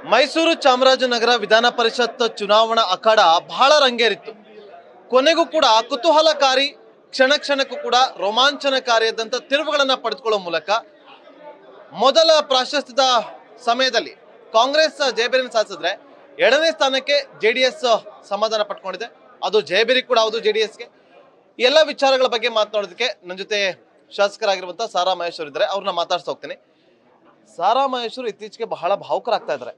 ಮೈಸೂರು ಚಾಮರಾಜನಗರ ವಿಧಾನ ಪರಿಷತ್ ಚುನಾವಣಾ ಅಖಾಡ ಬಹಳ ರಂಗೇರಿತ್ತು ಕೊನೆಗೂ ಕೂಡ ಕುತೂಹಲಕಾರಿ ಕ್ಷಣ ಕ್ಷಣಕ್ಕೂ ಕೂಡ ರೋಮಾಂಚನಕಾರಿಯಾದಂಥ ತಿರುವುಗಳನ್ನು ಪಡೆದುಕೊಳ್ಳೋ ಮೂಲಕ ಮೊದಲ ಪ್ರಾಶಸ್ತ್ಯದ ಸಮಯದಲ್ಲಿ ಕಾಂಗ್ರೆಸ್ ಜಯಬೇರಿನ ಸಾಧಿಸಿದ್ರೆ ಎರಡನೇ ಸ್ಥಾನಕ್ಕೆ ಜೆ ಡಿ ಎಸ್ ಸಮಾಧಾನ ಪಟ್ಕೊಂಡಿದೆ ಅದು ಜಯಬೇರಿ ಕೂಡ ಹೌದು ಜೆ ಡಿ ಎಸ್ಗೆ ಎಲ್ಲ ವಿಚಾರಗಳ ಬಗ್ಗೆ ಮಾತನಾಡೋದಕ್ಕೆ ನನ್ನ ಜೊತೆ ಶಾಸಕರಾಗಿರುವಂಥ ಸಾರಾ ಮಹೇಶ್ವರ್ ಇದ್ದಾರೆ ಅವ್ರನ್ನ ಮಾತಾಡ್ತಾ ಹೋಗ್ತೀನಿ ಸಾರಾ ಮಹೇಶ್ವರ್ ಇತ್ತೀಚೆಗೆ ಬಹಳ ಭಾವುಕರಾಗ್ತಾ ಇದ್ದಾರೆ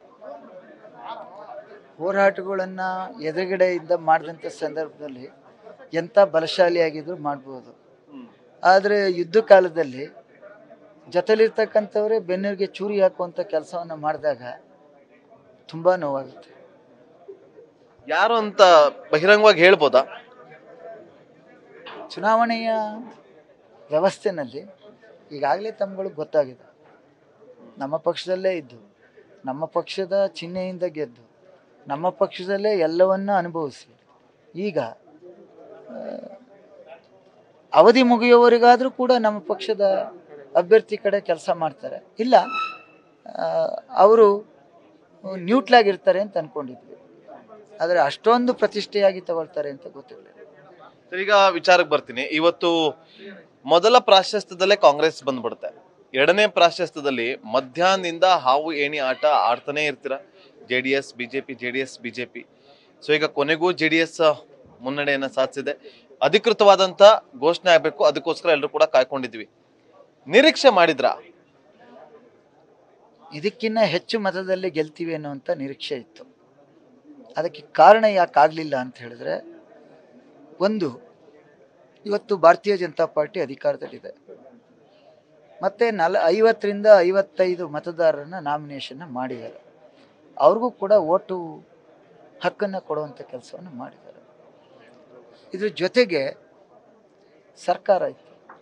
ಹೋರಾಟಗಳನ್ನು ಎದುರುಗಡೆಯಿಂದ ಮಾಡಿದಂಥ ಸಂದರ್ಭದಲ್ಲಿ ಎಂಥ ಬಲಶಾಲಿಯಾಗಿದ್ರು ಮಾಡ್ಬೋದು ಆದರೆ ಯುದ್ಧ ಕಾಲದಲ್ಲಿ ಜೊತೆಲಿರ್ತಕ್ಕಂಥವರೇ ಬೆನ್ನಿಗೆ ಚೂರಿ ಹಾಕುವಂಥ ಕೆಲಸವನ್ನು ಮಾಡಿದಾಗ ತುಂಬ ನೋವಾಗುತ್ತೆ ಯಾರು ಅಂತ ಬಹಿರಂಗವಾಗಿ ಹೇಳ್ಬೋದಾ ಚುನಾವಣೆಯ ವ್ಯವಸ್ಥೆನಲ್ಲಿ ಈಗಾಗಲೇ ತಮ್ಗಳಿಗೆ ಗೊತ್ತಾಗಿದೆ ನಮ್ಮ ಪಕ್ಷದಲ್ಲೇ ಇದ್ದು ನಮ್ಮ ಪಕ್ಷದ ಚಿಹ್ನೆಯಿಂದ ಗೆದ್ದು ನಮ್ಮ ಪಕ್ಷದಲ್ಲೇ ಎಲ್ಲವನ್ನ ಅನುಭವಿಸಿ ಈಗ ಆ, ಅವಧಿ ಮುಗಿಯುವವರೆಗಾದರೂ ಕೂಡ ನಮ್ಮ ಪಕ್ಷದ ಅಭ್ಯರ್ಥಿ ಕಡೆ ಕೆಲಸ ಮಾಡ್ತಾರೆ ಇಲ್ಲ ಅವರು ನ್ಯೂಟ್ಲಾಗಿರ್ತಾರೆ ಅಂತ ಅನ್ಕೊಂಡಿದ್ವಿ ಆದರೆ ಅಷ್ಟೊಂದು ಪ್ರತಿಷ್ಠೆಯಾಗಿ ತಗೊಳ್ತಾರೆ ಅಂತ ಗೊತ್ತಿಲ್ಲ ಸರ್, ಈಗ ವಿಚಾರಕ್ಕೆ ಬರ್ತೀನಿ ಇವತ್ತು ಮೊದಲ ಪ್ರಾಶಸ್ತ್ಯದಲ್ಲೇ ಕಾಂಗ್ರೆಸ್ ಬಂದ್ಬಿಡುತ್ತೆ ಎರಡನೇ ಪ್ರಾಶಸ್ತ್ಯದಲ್ಲಿ ಮಧ್ಯಾಹ್ನದಿಂದ ಹಾವು ಏಣಿ ಆಟ ಆಡ್ತಾನೆ ಇರ್ತೀರ J D S BJP J D S BJP so ಈಗ ಕೊನೆಗೂ ಜೆ ಡಿ ಎಸ್ ಮುನ್ನಡೆಯನ್ನ ಸಾಧಿಸಿದೆ ಅಧಿಕೃತವಾದಂತ ಘೋಷಣೆ ಆಗಬೇಕು ಅದಕ್ಕೋಸ್ಕರ ಎಲ್ಲರೂ ಕೂಡ ಕಾಯ್ಕೊಂಡಿದ್ವಿ ನಿರೀಕ್ಷೆ ಮಾಡಿದ್ರಾ ಇದಕ್ಕಿಂತ ಹೆಚ್ಚು ಮತದಲ್ಲಿ ಗೆಲ್ತೀವಿ ಅನ್ನುವಂಥ ನಿರೀಕ್ಷೆ ಇತ್ತು ಅದಕ್ಕೆ ಕಾರಣ ಯಾಕೆ ಆಗಲಿಲ್ಲ ಅಂತ ಹೇಳಿದ್ರೆ ಒಂದು ಇವತ್ತು ಭಾರತೀಯ ಜನತಾ ಪಾರ್ಟಿ ಅಧಿಕಾರದಲ್ಲಿದೆ ಮತ್ತೆ ನಲ ಐವತ್ತರಿಂದ ಐವತ್ತೈದು ಮತದಾರರನ್ನ ನಾಮಿನೇಷನ್ನ ಮಾಡಿದ್ದಾರೆ ಅವ್ರಿಗೂ ಕೂಡ ಓಟು ಹಕ್ಕನ್ನು ಕೊಡುವಂಥ ಕೆಲಸವನ್ನು ಮಾಡಿದ್ದಾರೆ ಇದ್ರ ಜೊತೆಗೆ ಸರ್ಕಾರ ಇತ್ತು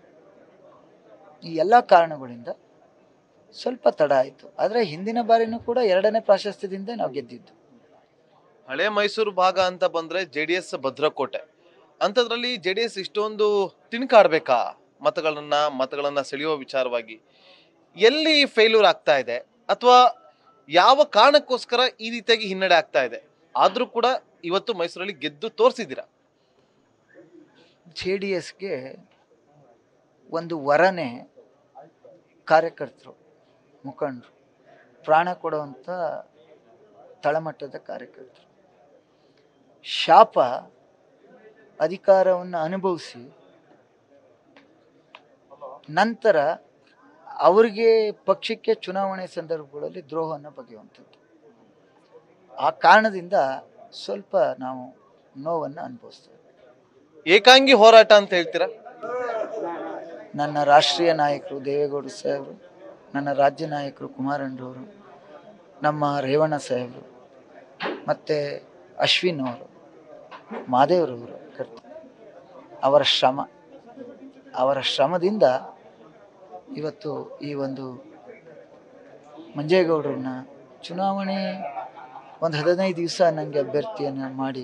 ಈ ಎಲ್ಲ ಕಾರಣಗಳಿಂದ ಸ್ವಲ್ಪ ತಡ ಆಯಿತು ಆದರೆ ಹಿಂದಿನ ಬಾರಿನೂ ಕೂಡ ಎರಡನೇ ಪ್ರಾಶಸ್ತ್ಯದಿಂದ ನಾವು ಗೆದ್ದಿದ್ದು ಹಳೆ ಮೈಸೂರು ಭಾಗ ಅಂತ ಬಂದ್ರೆ ಜೆ ಡಿ ಎಸ್ ಭದ್ರಕೋಟೆ ಅಂಥದ್ರಲ್ಲಿ ಜೆ ಡಿ ಎಸ್ ಇಷ್ಟೊಂದು ತಿನ್ಕಾಡ್ಬೇಕಾ ಮತಗಳನ್ನ ಮತಗಳನ್ನ ಸೆಳೆಯುವ ವಿಚಾರವಾಗಿ ಎಲ್ಲಿ ಫೇಲ್ಯೂರ್ ಆಗ್ತಾ ಇದೆ ಅಥವಾ ಯಾವ ಕಾರಣಕ್ಕೋಸ್ಕರ ಈ ರೀತಿಯಾಗಿ ಹಿನ್ನಡೆ ಆಗ್ತಾ ಇದೆ ಆದ್ರೂ ಕೂಡ ಇವತ್ತು ಮೈಸೂರಲ್ಲಿ ಗೆದ್ದು ತೋರಿಸಿದ್ದೀರಾ ಜೆ ಡಿ ಎಸ್ಗೆ ಒಂದು ವರನೇ ಕಾರ್ಯಕರ್ತರು ಮುಖಂಡರು ಪ್ರಾಣ ಕೊಡುವಂಥ ತಳಮಟ್ಟದ ಕಾರ್ಯಕರ್ತರು ಶಾಪ ಅಧಿಕಾರವನ್ನು ಅನುಭವಿಸಿ ನಂತರ ಅವರಿಗೆ ಪಕ್ಷಕ್ಕೆ ಚುನಾವಣೆ ಸಂದರ್ಭಗಳಲ್ಲಿ ದ್ರೋಹವನ್ನು ಬಗೆಯುವಂಥದ್ದು ಆ ಕಾರಣದಿಂದ ಸ್ವಲ್ಪ ನಾವು ನೋವನ್ನು ಅನುಭವಿಸ್ತೇವೆ ಏಕಾಂಗಿ ಹೋರಾಟ ಅಂತ ಹೇಳ್ತೀರಾ ನನ್ನ ರಾಷ್ಟ್ರೀಯ ನಾಯಕರು ದೇವೇಗೌಡ ಸಾಹೇಬರು ನನ್ನ ರಾಜ್ಯ ನಾಯಕರು ಕುಮಾರಣ್ಣರವರು ನಮ್ಮ ರೇವಣ್ಣ ಸಾಹೇಬರು ಮತ್ತು ಅಶ್ವಿನ್ ಅವರು ಮಾದೇವ್ರವರು ಕರ್ತ ಅವರ ಶ್ರಮ ಅವರ ಶ್ರಮದಿಂದ ಇವತ್ತು ಈ ಒಂದು ಮಂಜೇಗೌಡರನ್ನ ಚುನಾವಣೆ ಒಂದು ಹದಿನೈದು ದಿವಸ ನನಗೆ ಅಭ್ಯರ್ಥಿಯನ್ನು ಮಾಡಿ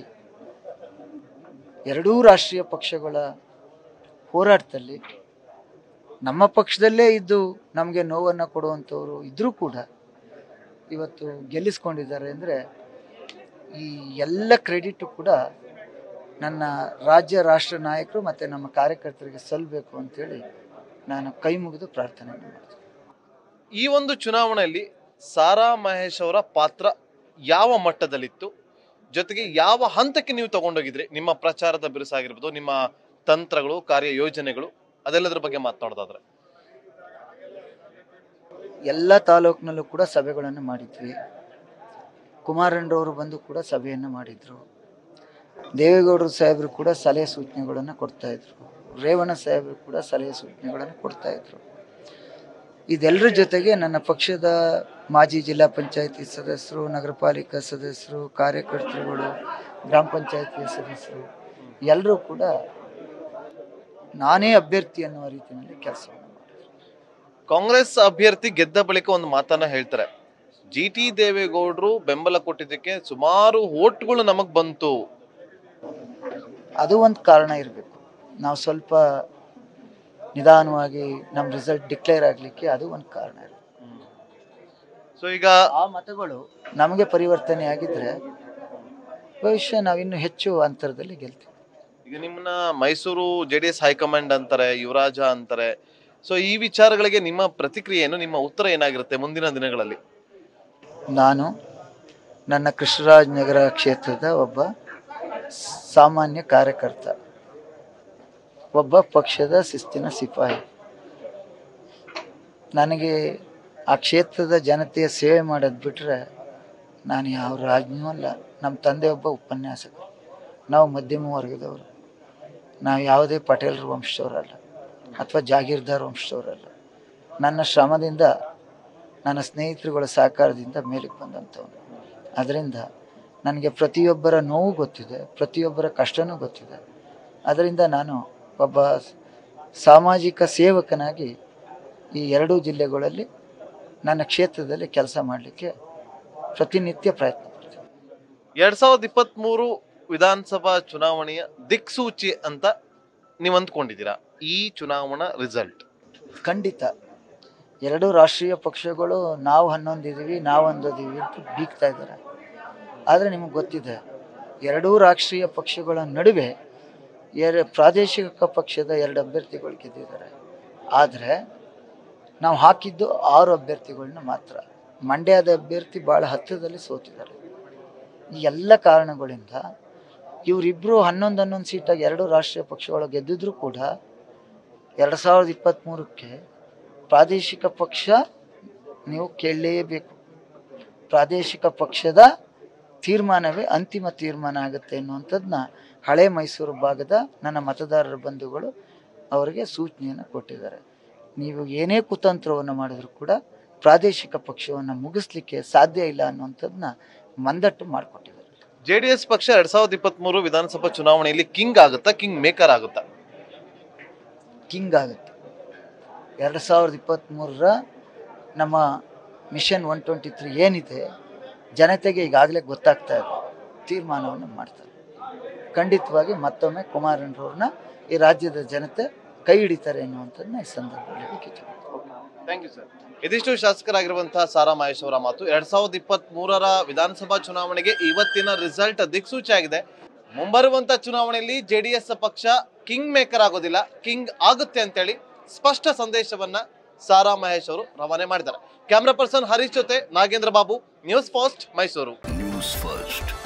ಎರಡೂ ರಾಷ್ಟ್ರೀಯ ಪಕ್ಷಗಳ ಹೋರಾಟದಲ್ಲಿ ನಮ್ಮ ಪಕ್ಷದಲ್ಲೇ ಇದ್ದು ನಮಗೆ ನೋವನ್ನು ಕೊಡುವಂಥವ್ರು ಇದ್ದರೂ ಕೂಡ ಇವತ್ತು ಗೆಲ್ಲಿಸ್ಕೊಂಡಿದ್ದಾರೆ ಅಂದರೆ ಈ ಎಲ್ಲ ಕ್ರೆಡಿಟು ಕೂಡ ನನ್ನ ರಾಜ್ಯ ರಾಷ್ಟ್ರ ನಾಯಕರು ಮತ್ತು ನಮ್ಮ ಕಾರ್ಯಕರ್ತರಿಗೆ ಸಲ್ಲಬೇಕು ಅಂತೇಳಿ ನಾನು ಕೈ ಮುಗಿದು ಪ್ರಾರ್ಥನೆಯನ್ನು ಮಾಡ್ತೀನಿ ಈ ಒಂದು ಚುನಾವಣೆಯಲ್ಲಿ ಸಾರಾ ಮಹೇಶ್ ಅವರ ಪಾತ್ರ ಯಾವ ಮಟ್ಟದಲ್ಲಿತ್ತು ಜೊತೆಗೆ ಯಾವ ಹಂತಕ್ಕೆ ನೀವು ತಗೊಂಡೋಗಿದ್ರಿ ನಿಮ್ಮ ಪ್ರಚಾರದ ಬಿರುಸಾಗಿರ್ಬೋದು ನಿಮ್ಮ ತಂತ್ರಗಳು ಕಾರ್ಯ ಯೋಜನೆಗಳು ಅದೆಲ್ಲದ್ರ ಬಗ್ಗೆ ಮಾತನಾಡೋದಾದ್ರೆ ಎಲ್ಲ ತಾಲೂಕಿನಲ್ಲೂ ಕೂಡ ಸಭೆಗಳನ್ನು ಮಾಡಿದ್ವಿ ಕುಮಾರಣ್ಣರವರು ಬಂದು ಕೂಡ ಸಭೆಯನ್ನು ಮಾಡಿದರು ದೇವೇಗೌಡರು ಸಾಹೇಬರು ಕೂಡ ಸಲಹೆ ಸೂಚನೆಗಳನ್ನು ಕೊಡ್ತಾಯಿದ್ರು ರೇವಣ್ಣ ಸಾಹೇಬರು ಕೂಡ ಸಲಹೆ ಸೂಚನೆಗಳನ್ನು ಕೊಡ್ತಾಯಿದ್ರು ಇದೆಲ್ಲರ ಜೊತೆಗೆ ನನ್ನ ಪಕ್ಷದ ಮಾಜಿ ಜಿಲ್ಲಾ ಪಂಚಾಯತಿ ಸದಸ್ಯರು ನಗರ ಪಾಲಿಕಾ ಸದಸ್ಯರು ಕಾರ್ಯಕರ್ತರುಗಳು ಗ್ರಾಮ ಪಂಚಾಯತಿಯ ಸದಸ್ಯರು ಎಲ್ಲರೂ ಕೂಡ ನಾನೇ ಅಭ್ಯರ್ಥಿ ಅನ್ನುವ ರೀತಿಯಲ್ಲಿ ಕೆಲಸವನ್ನು ಮಾಡಿದ್ರು ಕಾಂಗ್ರೆಸ್ ಅಭ್ಯರ್ಥಿ ಗೆದ್ದ ಬಳಿಕ ಒಂದು ಮಾತನ್ನ ಹೇಳ್ತಾರೆ ಜಿ ಟಿ ದೇವೇಗೌಡರು ಬೆಂಬಲ ಕೊಟ್ಟಿದ್ದಕ್ಕೆ ಸುಮಾರು ಓಟ್ಗಳು ನಮಗ್ ಬಂತು ಅದು ಒಂದು ಕಾರಣ ಇರಬೇಕು ನಾವು ಸ್ವಲ್ಪ ನಿಧಾನವಾಗಿ ನಮ್ಮ ರಿಸಲ್ಟ್ ಡಿಕ್ಲೇರ್ ಆಗಲಿಕ್ಕೆ ಅದು ಒಂದು ಕಾರಣ ಇರಬೇಕು ಸೊ ಈಗ ಆ ಮತಗಳು ನಮಗೆ ಪರಿವರ್ತನೆ ಆಗಿದ್ರೆ ಭವಿಷ್ಯ ನಾವಿನ್ನು ಹೆಚ್ಚು ಅಂತರದಲ್ಲಿ ಗೆಲ್ತೀವಿ ಈಗ ನಿಮ್ಮನ್ನ Mysuru J D S high command ಅಂತಾರೆ ಯುವರಾಜ ಅಂತಾರೆ ಸೊ ಈ ವಿಚಾರಗಳಿಗೆ ನಿಮ್ಮ ಪ್ರತಿಕ್ರಿಯೆ ಏನು ನಿಮ್ಮ ಉತ್ತರ ಏನಾಗಿರುತ್ತೆ ಮುಂದಿನ ದಿನಗಳಲ್ಲಿ ನಾನು ನನ್ನ ಕೃಷ್ಣರಾಜ್ ನಗರ ಕ್ಷೇತ್ರದ ಒಬ್ಬ ಸಾಮಾನ್ಯ ಕಾರ್ಯಕರ್ತ ಒಬ್ಬ ಪಕ್ಷದ ಶಿಸ್ತಿನ ಸಿಪಾಯಿ ನನಗೆ ಆ ಕ್ಷೇತ್ರದ ಜನತೆಯ ಸೇವೆ ಮಾಡೋದು ಬಿಟ್ಟರೆ ನಾನು ಯಾವ ರಾಜ್ಞೂ ಅಲ್ಲ ನಮ್ಮ ತಂದೆ ಒಬ್ಬ ಉಪನ್ಯಾಸಕರು ನಾವು ಮಧ್ಯಮ ವರ್ಗದವರು ನಾವು ಯಾವುದೇ ಪಟೇಲರ ವಂಶದವರಲ್ಲ ಅಥವಾ ಜಾಗೀರ್ದಾರ್ ವಂಶದವರಲ್ಲ ನನ್ನ ಶ್ರಮದಿಂದ ನನ್ನ ಸ್ನೇಹಿತರುಗಳ ಸಹಕಾರದಿಂದ ಮೇಲಕ್ಕೆ ಬಂದಂಥವನು ಅದರಿಂದ ನನಗೆ ಪ್ರತಿಯೊಬ್ಬರ ನೋವು ಗೊತ್ತಿದೆ ಪ್ರತಿಯೊಬ್ಬರ ಕಷ್ಟನೂ ಗೊತ್ತಿದೆ ಅದರಿಂದ ನಾನು ಒಬ್ಬ ಸಾಮಾಜಿಕ ಸೇವಕನಾಗಿ ಈ ಎರಡೂ ಜಿಲ್ಲೆಗಳಲ್ಲಿ ನನ್ನ ಕ್ಷೇತ್ರದಲ್ಲಿ ಕೆಲಸ ಮಾಡಲಿಕ್ಕೆ ಪ್ರತಿನಿತ್ಯ ಪ್ರಯತ್ನ ಪಡ್ತೀನಿ ಎರಡ್ ಸಾವಿರದ ಇಪ್ಪತ್ತ್ ಮೂರು ವಿಧಾನಸಭಾ ಚುನಾವಣೆಯ ದಿಕ್ಸೂಚಿ ಅಂತ ನೀವು ಅಂದ್ಕೊಂಡಿದ್ದೀರಾ ಈ ಚುನಾವಣಾ ರಿಸಲ್ಟ್ ಖಂಡಿತ ಎರಡೂ ರಾಷ್ಟ್ರೀಯ ಪಕ್ಷಗಳು ನಾವು ಹನ್ನೊಂದಿದ್ದೀವಿ ನಾವು ಹನ್ನೊಂದಿದ್ದೀವಿ ಅಂತ ಬೀಗ್ತಾ ಇದ್ದಾರೆ ಆದರೆ ನಿಮಗೆ ಗೊತ್ತಿದೆ ಎರಡೂ ರಾಷ್ಟ್ರೀಯ ಪಕ್ಷಗಳ ನಡುವೆ ಎರ ಪ್ರಾದೇಶಿಕ ಪಕ್ಷದ ಎರಡು ಅಭ್ಯರ್ಥಿಗಳು ಗೆದ್ದಿದ್ದಾರೆ ಆದರೆ ನಾವು ಹಾಕಿದ್ದು ಆರು ಅಭ್ಯರ್ಥಿಗಳನ್ನ ಮಾತ್ರ ಮಂಡ್ಯದ ಅಭ್ಯರ್ಥಿ ಭಾಳ ಹತ್ತಿರದಲ್ಲಿ ಸೋತಿದ್ದಾರೆ ಈ ಎಲ್ಲ ಕಾರಣಗಳಿಂದ ಇವರಿಬ್ಬರು ಹನ್ನೊಂದು ಹನ್ನೊಂದು ಸೀಟಾಗಿ ಎರಡು ರಾಷ್ಟ್ರೀಯ ಪಕ್ಷಗಳು ಗೆದ್ದಿದ್ರು ಕೂಡ ಎರಡು ಸಾವಿರದ ಇಪ್ಪತ್ತ್ಮೂರಕ್ಕೆ ಪ್ರಾದೇಶಿಕ ಪಕ್ಷ ನೀವು ಕೇಳಲೇಬೇಕು ಪ್ರಾದೇಶಿಕ ಪಕ್ಷದ ತೀರ್ಮಾನವೇ ಅಂತಿಮ ತೀರ್ಮಾನ ಆಗುತ್ತೆ ಅನ್ನುವಂಥದ್ದನ್ನ ಹಳೆ ಮೈಸೂರು ಭಾಗದ ನನ್ನ ಮತದಾರರ ಬಂಧುಗಳು ಅವರಿಗೆ ಸೂಚನೆಯನ್ನು ಕೊಟ್ಟಿದ್ದಾರೆ ನೀವು ಏನೇ ಕುತಂತ್ರವನ್ನು ಮಾಡಿದ್ರು ಕೂಡ ಪ್ರಾದೇಶಿಕ ಪಕ್ಷವನ್ನು ಮುಗಿಸ್ಲಿಕ್ಕೆ ಸಾಧ್ಯ ಇಲ್ಲ ಅನ್ನುವಂಥದ್ದನ್ನ ಮಂದಟ್ಟು ಮಾಡಿಕೊಟ್ಟಿದ್ದಾರೆ ಜೆ ಡಿ ಎಸ್ ಪಕ್ಷ ಎರಡ್ ಸಾವಿರದ ಇಪ್ಪತ್ತ್ ಮೂರು ವಿಧಾನಸಭಾ ಚುನಾವಣೆಯಲ್ಲಿ ಕಿಂಗ್ ಆಗುತ್ತಾ ಕಿಂಗ್ ಮೇಕರ್ ಆಗುತ್ತಾ ಕಿಂಗ್ ಆಗುತ್ತೆ ಎರಡು ಸಾವಿರದ ಇಪ್ಪತ್ತ್ಮೂರರ ನಮ್ಮ ಮಿಷನ್ ಒನ್ ಟ್ವೆಂಟಿ ತ್ರೀ ಏನಿದೆ ಜನತೆಗೆ ಈಗಾಗಲೇ ಗೊತ್ತಾಗ್ತಾ ಇದೆ ತೀರ್ಮಾನವನ್ನು ಮಾಡ್ತಾರೆ ಖಂಡಿತವಾಗಿ ಮತ್ತೊಮ್ಮೆ ಕುಮಾರಣ್ಣವ್ರನ್ನ ಈ ರಾಜ್ಯದ ಜನತೆ ಕೈ ಹಿಡಿತಾರೆ ಎನ್ನುವಂಥದ್ದನ್ನ ಈ ಸಂದರ್ಭದಲ್ಲಿ ಹೇಳಲಿಕ್ಕೆ ಇಚ್ಛೆಪಡ್ತೀನಿ. ಥ್ಯಾಂಕ್ ಯು ಸರ್ ಇದಿಷ್ಟು ಶಾಸಕರಾಗಿರುವಂತಹ ಸಾರಾ ಮಹೇಶ್ ಅವರ ಮಾತು ಎರಡ್ ಸಾವಿರದ ಇಪ್ಪತ್ತ್ ಮೂರರ ವಿಧಾನಸಭಾ ಚುನಾವಣೆಗೆ ಇವತ್ತಿನ ರಿಸಲ್ಟ್ ದಿಕ್ಸೂಚಿ ಆಗಿದೆ ಮುಂಬರುವಂತ ಚುನಾವಣೆಯಲ್ಲಿ ಜೆಡಿಎಸ್ ಪಕ್ಷ ಕಿಂಗ್ ಮೇಕರ್ ಆಗೋದಿಲ್ಲ ಕಿಂಗ್ ಆಗುತ್ತೆ ಅಂತೇಳಿ ಸ್ಪಷ್ಟ ಸಂದೇಶವನ್ನ ಸಾರಾ ಮಹೇಶ್ ಅವರು ರವಾನೆ ಮಾಡಿದ್ದಾರೆ ಕ್ಯಾಮ್ರಾ ಪರ್ಸನ್ ಹರೀಶ್ ಜೊತೆ Nagendra Babu news fast Mysuru news first